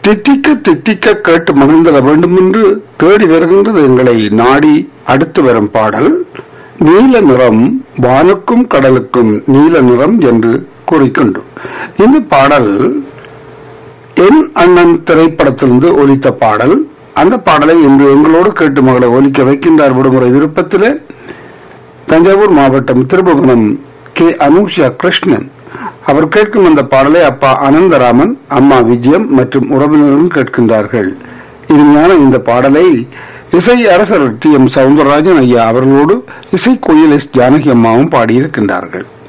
தித்திக்க தித்திக்க கேட்டு மகிழ்ந்திட வேண்டும் என்று தேடி வருகின்றது எங்களை நாடி அடுத்து வரும் பாடல் நீல நிறம் வானுக்கும் கடலுக்கும் நீல நிறம் என்று கூறிக்கொண்டு இந்த பாடல் என் அண்ணன் திரைப்படத்திலிருந்து ஒலித்த பாடல் அந்த பாடலை இன்று எங்களோடு கேட்டு மகளை ஒலிக்க வைக்கின்றார் விடுமுறை விருப்பத்திலே தஞ்சாவூர் மாவட்டம் திருபுவனம் கே அனுஷா கிருஷ்ணன் அவர் கேட்கும் அந்த பாடலை அப்பா அனந்தராமன் அம்மா விஜயம் மற்றும் உறவினர்களும் கேட்கின்றார்கள் இனிமையான இந்த பாடலை இசை அரசர் டி எம் சவுந்தரராஜன் ஐயா அவர்களோடு இசை கோயில் எஸ் ஜானகி அம்மாவும் பாடியிருக்கின்றார்கள்